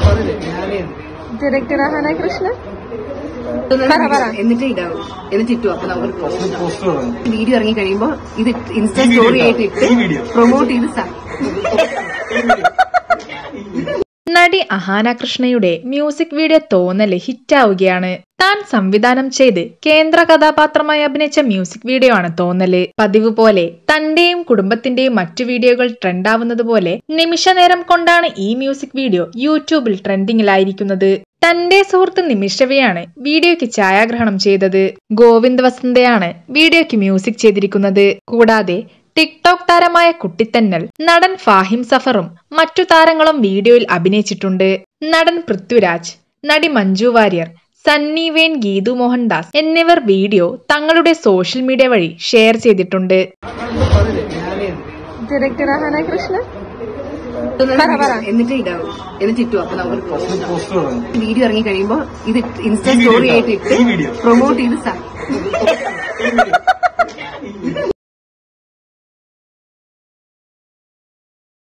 Director Ahaana Krishna പറ, പറ. എന്നിട്ട് ഇടാവും എന്നിട്ട് ഇട്ടു അപ്പൊ നമുക്ക് പോസ്റ്റ് പോസ്റ്റ് തുടങ്ങും വീഡിയോ ഇറങ്ങി കഴിയുമ്പോ ഇത് ഇൻസ്റ്റാ സ്റ്റോറി ആയിട്ട് ഇട്ട് ഈ വീഡിയോ. പ്രൊമോട്ട് ചെയ്ത് സ- നടി അഹാന കൃഷ്ണയുടെ മ്യൂസിക് വീഡിയോ തോന്നല് ഹിറ്റാവുകയാണ് താൻ സംവിധാനം ചെയ്ത് കേന്ദ്ര കഥാപാത്രമായി അഭിനയിച്ച മ്യൂസിക് വീഡിയോ ആണ് തോന്നല് പതിവ് പോലെ തന്റെയും കുടുംബത്തിന്റെയും മറ്റു വീഡിയോകൾ ട്രെൻഡാവുന്നത് പോലെ നിമിഷ നേരം കൊണ്ടാണ് ഈ മ്യൂസിക് വീഡിയോ യൂട്യൂബിൽ ട്രെൻഡിങ്ങിലായിരിക്കുന്നത് തന്റെ സുഹൃത്ത് നിമിഷവയാണ് വീഡിയോയ്ക്ക് ഛായാഗ്രഹണം ചെയ്തത് ഗോവിന്ദ് വസന്തയാണ് വീഡിയോയ്ക്ക് മ്യൂസിക് ചെയ്തിരിക്കുന്നത് കൂടാതെ ടിക്ടോക്ക് താരമായ കുട്ടിത്തന്നൽ നടൻ ഫാഹിം സഫറും മറ്റു താരങ്ങളും വീഡിയോയിൽ അഭിനയിച്ചിട്ടുണ്ട് നടൻ പൃഥ്വിരാജ് നടി മഞ്ജു വാര്യർ സണ്ണി വെയിൻ ഗീതു മോഹൻദാസ് എന്നിവർ വീഡിയോ തങ്ങളുടെ സോഷ്യൽ മീഡിയ വഴി ഷെയർ ചെയ്തിട്ടുണ്ട് ഡയറക്ടർ അഹാന കൃഷ്ണ പറ, പറ. എന്നിട്ട് ഇടാവും എന്നിട്ട് ഇട്ടു അപ്പൊ നമുക്ക് പോസ്റ്റ് പോസ്റ്റ് തുടങ്ങും വീഡിയോ ഇറങ്ങി കഴിയുമ്പോ ഇത് ഇൻസ്റ്റാ ഈ വീഡിയോ സ്റ്റോറി ആയിട്ട് ഇട്ട് ഈ വീഡിയോ. പ്രൊമോട്ട് ചെയ്ത് സ-